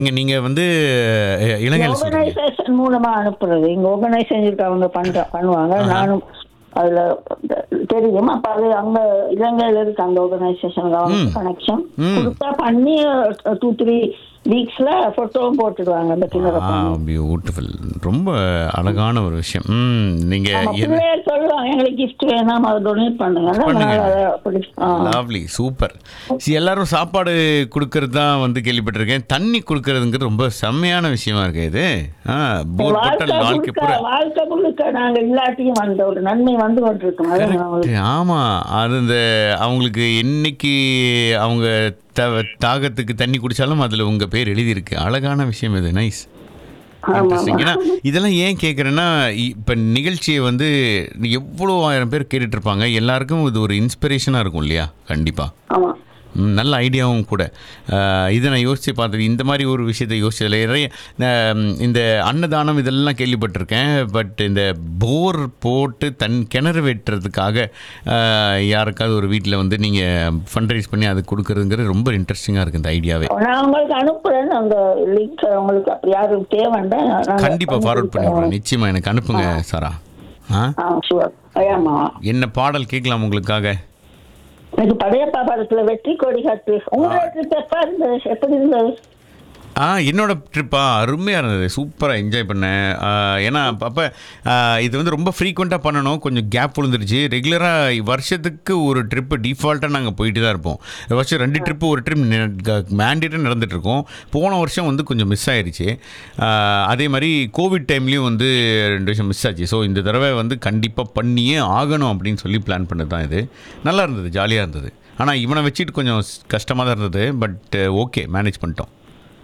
இங்க நீங்க வந்து அஹ், இளைஞர்கள் சொல்றீங்க ஆர்கனைசேஷன் மூலமா அனுப்புறது இங்க ஆர்கனைசேஷனுக்கு அவங்க பண்ற பண்ணுவாங்க நானும் அதுல தெரியும் அப்ப அது அங்க இலங்கையில இருக்கு அந்த ஆர்கனைசேஷன் அவங்க கனெக்ஷன் கொடுத்தா பண்ணி டூ த்ரீ வீக்ஸ்ல போட்டோவும் போட்டுடுவாங்க அந்த கிணறு பியூட்டிஃபுல் ரொம்ப அழகான ஒரு விஷயம் ம் நீங்க நம்ம பிள்ளையர் சொல்லுவாங்க எங்களுக்கு கிஃப்ட் வேணாம் அதை டொனேட் பண்ணுங்க பண்ணுங்க. அதனால அதை அப்படி ஆ. லவ்லி சூப்பர் சி எல்லாரும் சாப்பாடு கொடுக்கறது தான் வந்து கேள்விப்பட்டிருக்கேன் தண்ணி கொடுக்கறதுங்கிறது ரொம்ப செம்மையான விஷயமா இருக்கு இது ஆ போர் பட்டல் வாழ்க்கை வாழ்க்கை முழுக்க பூரா வாழ்க்கை முழுக்க நாங்க இல்லாட்டியும் அந்த ஒரு நன்மை வந்து கொண்டிருக்கோம் அது நம்மளுக்கு Correct. ஆமா அது இந்த அவங்களுக்கு என்னைக்கு அவங்க த தாகத்துக்கு தண்ணி குடிச்சாலும் அதுல உங்க பேர் எழுதியிருக்கு அழகான விஷயம் இது நைஸ் இன்ட்ரெஸ்டிங் ஏன்னா இதெல்லாம் ஏன் கேட்குறேன்னா இப்போ நிகழ்ச்சியை வந்து எவ்வளோ ஆயிரம் பேர் கேட்டுட்டு இருப்பாங்க எல்லாருக்கும் இது ஒரு இன்ஸ்பிரேஷனாக இருக்கும் இல்லையா கண்டிப்பாக ஆமா ம், நல்ல ஐடியாவும் கூட அஹ், இதை நான் யோசித்து பார்த்தது இந்த மாதிரி ஒரு விஷயத்தை யோசிச்சதில்லை நிறைய நான், இந்த அன்னதானம் இதெல்லாம் கேள்விப்பட்டிருக்கேன் பட் இந்த போர் போட்டு தன் கிணறு வெட்டுறதுக்காக அஹ், யாருக்காவது ஒரு வீட்டில் வந்து நீங்கள் ஃபண்ட்ரைஸ் பண்ணி அது கொடுக்குறதுங்கிறது ரொம்ப இன்ட்ரெஸ்டிங்காக இருக்குது இந்த ஐடியாவே நான் உங்களுக்கு அனுப்புறேன் அந்த லிங்க் உங்களுக்கு அப்படி யாரும் தேவைண்டா கண்டிப்பாக ஃபார்வர்ட் பண்ணி விட்றேன் நிச்சயமாக எனக்கு அனுப்புங்க சாரா ஆ ஆ ஷுவர் ஆமா என்ன பாடல் கேட்கலாம் உங்களுக்காக எனக்கு படையப்பா படத்துல வெற்றி கொடி கட்டு உங்களோட ட்ரிப் எப்ப இருந்தது எப்படி இருந்தது ஆ என்னோட ட்ரிப்பா அருமையாக இருந்தது சூப்பராக என்ஜாய் பண்ணேன் ஆ, ஏன்னா அப்போ இது வந்து ரொம்ப ஃப்ரீக்வெண்ட்டாக பண்ணணும் கொஞ்சம் கேப் விழுந்துருச்சு ரெகுலராக வருஷத்துக்கு ஒரு ட்ரிப்பு டிஃபால்ட்டாக நாங்கள் போயிட்டு தான் இருப்போம் வருஷம் ரெண்டு ட்ரிப்பு ஒரு ட்ரிப் மேண்டேட்டாக நடந்துகிட்ருக்கோம் போன வருஷம் வந்து கொஞ்சம் மிஸ் ஆயிருச்சு ஆ, அதே மாதிரி கோவிட் டைம்லேயும் வந்து ரெண்டு வருஷம் மிஸ் ஆச்சு ஸோ இந்த தடவை வந்து கண்டிப்பாக பண்ணியே ஆகணும் அப்படின்னு சொல்லி பிளான் பண்ணது தான் இது நல்லா இருந்தது ஜாலியாக இருந்தது ஆனால் இவனை வச்சுட்டு கொஞ்சம் கஷ்டமாக தான் இருந்தது பட் ஓகே மேனேஜ் பண்ணிட்டோம்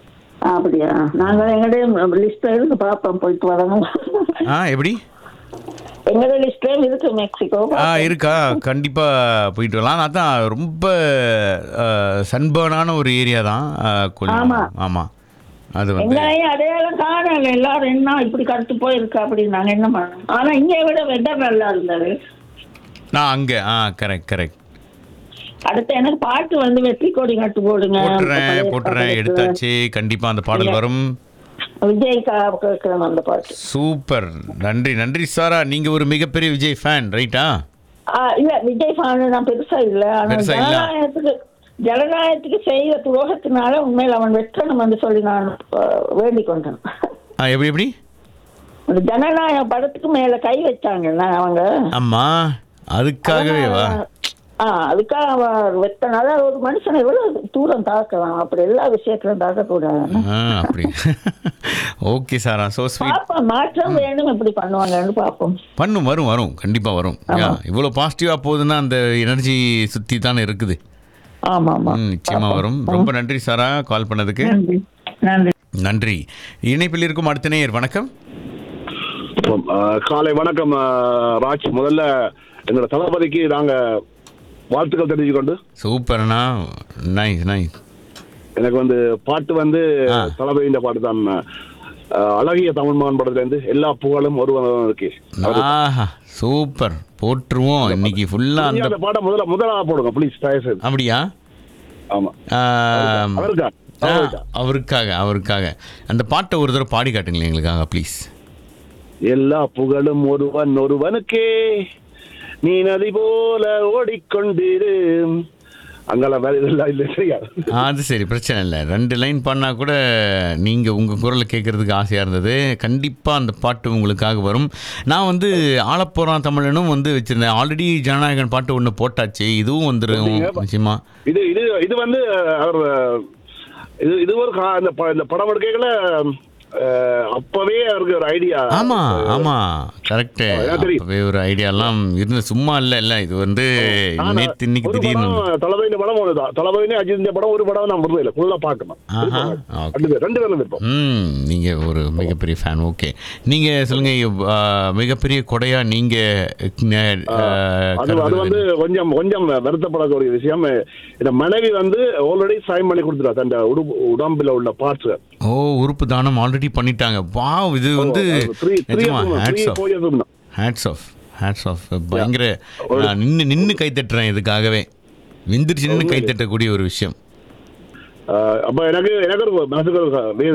ஆ, அப்படியா நாங்க எங்களுடைய லிஸ்ட்ல இருக்கு பாப்போம் போயிட்டு வரணும் ஆ எப்படி எங்களுடைய லிஸ்ட்ல இருக்கு மெக்சிகோ ஆ இருக்கா கண்டிப்பாக போயிட்டு வரலாம் அதான் ரொம்ப சன்பர்னான ஒரு ஏரியா தான் ஆ, கொஞ்சம் ஆமா. ஆமாம் அது வந்து எங்களையும் அடையாளம் காணல எல்லாரும் என்ன இப்படி கருத்து போயிருக்கா அப்படின்னு நாங்க என்ன பண்ணோம் ஆனா இங்க விட வெதர் நல்லா இருந்தது நான் அங்கே ஆ கரெக்ட் கரெக்ட் அடுத்து எனக்கு பாட்டு வந்து வெற்றி கொடி கட்டு போடுங்க போட்டுறேன் போட்டுறேன் எடுத்தாச்சு கண்டிப்பாக அந்த பாடல் வரும் விஜய்க்கா கேட்கிறேன் அந்த பாட்டு சூப்பர் நன்றி நன்றி சாரா நீங்கள் ஒரு மிகப்பெரிய விஜய் ஃபேன் ரைட்டா ஆ, இல்ல விஜய் ஃபேன் நான் பெருசா இல்ல ஆனா பெருசா இல்ல. ஜனநாயகத்துக்கு ஜனநாயகத்துக்கு செய்த துரோகத்தினால உண்மையில அவன் வெற்றணும் என்று சொல்லி நான் ஆ, வேண்டிக் கொண்டேன் ஆ எப்படி எப்படி அந்த ஜனநாயக படத்துக்கு மேல கை வச்சாங்கல்ல அவங்க அம்மா அதுக்காகவே வா ஆ அதுக்காக அவன் வெத்தனால ஒரு மனுஷனை எவ்வளவு தூரம் தாக்கலாம் அப்படி எல்லா விஷயத்திலும் தாக்கக்கூடாது ஆ அப்படி ஓகே சாரா ஸோ ஸ்வீட் பாப்போம் மாற்றம் வேணும் இப்படி பண்ணுவாங்கன்னு பாப்போம் பண்ணும் வரும் வரும் கண்டிப்பாக வரும் யா இவ்வளோ பாசிட்டிவாக போகுதுன்னா அந்த எனர்ஜி சுற்றி தானே இருக்குது ஆமா ஆமா ம், நிச்சயமா வரும் ரொம்ப நன்றி சாரா கால் பண்ணதுக்கு நன்றி நன்றி நன்றி இணைப்பில் இருக்கும் அடுத்த நேயர் வணக்கம் ஆஹ் காலை வணக்கம் ஆஹ் ராஜ் முதல்ல எங்களோட தளபதிக்கு நாங்க வாழ்த்துக்கள் தெரிஞ்சுக்கொண்டு சூப்பர்ண்ணா நைஸ் நைஸ் எனக்கு வந்து பாட்டு வந்து ஆ. தளபதியின் பாட்டு தான் ஆஹ் அழகிய தமிழ்மான் படத்துல இருந்து எல்லா புகழும் ஒருவன் இருக்கு ஆஹா சூப்பர் போட்டுருவோம் இன்னைக்கு ஃபுல்லாக நீங்க அந்த அந்த பாட்டை முதல்ல முதலா போடுங்க ப்ளீஸ் தயவு செய்து அப்படியா ஆமா ஆம், அவருக்கா ஆ, அவருக்காக அவருக்காக அந்த பாட்டை ஒரு தடவை பாடி காட்டுங்களேன் எங்களுக்காக ப்ளீஸ் எல்லா புகழும் ஒருவன் ஒருவனுக்கே நீ நதி போல ஓடிக்கொண்டிரு அங்கெல்லாம் வேற இதெல்லாம் இல்லை சரியா அது சரி பிரச்சனை இல்லை ரெண்டு லைன் பாடினா கூட நீங்கள் உங்கள் குரலை கேட்குறதுக்கு ஆசையாக இருந்தது கண்டிப்பாக அந்த பாட்டு உங்களுக்காக வரும் நான் வந்து ஆளப்போகிறான் தமிழனும் வந்து வச்சுருந்தேன் ஆல்ரெடி ஜனநாயகன் பாட்டு ஒன்று போட்டாச்சு இதுவும் வந்துடும் நிச்சயமா இது இது இது வந்து அவர் இது இது ஒரு கா- இந்த ப- இந்த படம் எடுக்கல அப்பவே அவருக்கு ஒரு ஐடியா ஆமா ஆமா கரெக்டு எனக்கு தெரியும். அப்பவே ஒரு ஐடியாலாம் இருந்து சும்மா இல்லை இல்லை இது வந்து நேற்று இன்னைக்கு ஒரு திடீர்னு வந்து- படம் தளபதி படம் ஒண்ணுதான் தளபதி அஜித் படம் ஒரு படம் நான் விருது இல்லை ஃபுல்லா பார்க்கணும் ஆஹா ஓகே ரெண்டு பேர் ரெண்டு பேரும் இருப்போம் ம் நீங்கள் ஒரு மிகப்பெரிய ஃபேன் ஓகே நீங்கள் சொல்லுங்கள் மிகப்பெரிய கொடையா நீங்கள் அது அது வந்து கொஞ்சம் கொஞ்சம் வருத்தப்படக்கூடிய விஷயம் இந்த மனைவி வந்து ஆல்ரெடி சைன் பண்ணி கொடுத்துட்டா தன் உடுப்பு உடம்புல உள்ள பார்ட்ஸ் ஓ உறுப்பு தானம் ஆல்ரெடி பண்ணிட்டாங்க வாவ் இது வந்து த்ரீ த்ரீ நிஜமா three hats off four years hats off hats off பயங்கர நான் நின்று நின்று கை தட்டுறேன் இதுக்காகவே விந்திரிச்சு நின்று கை தட்டக்கூடிய ஒரு விஷயம் ஆஹ் அப்ப எனக்கு எனக்கு ஒரு மனசுக்கு ஒரு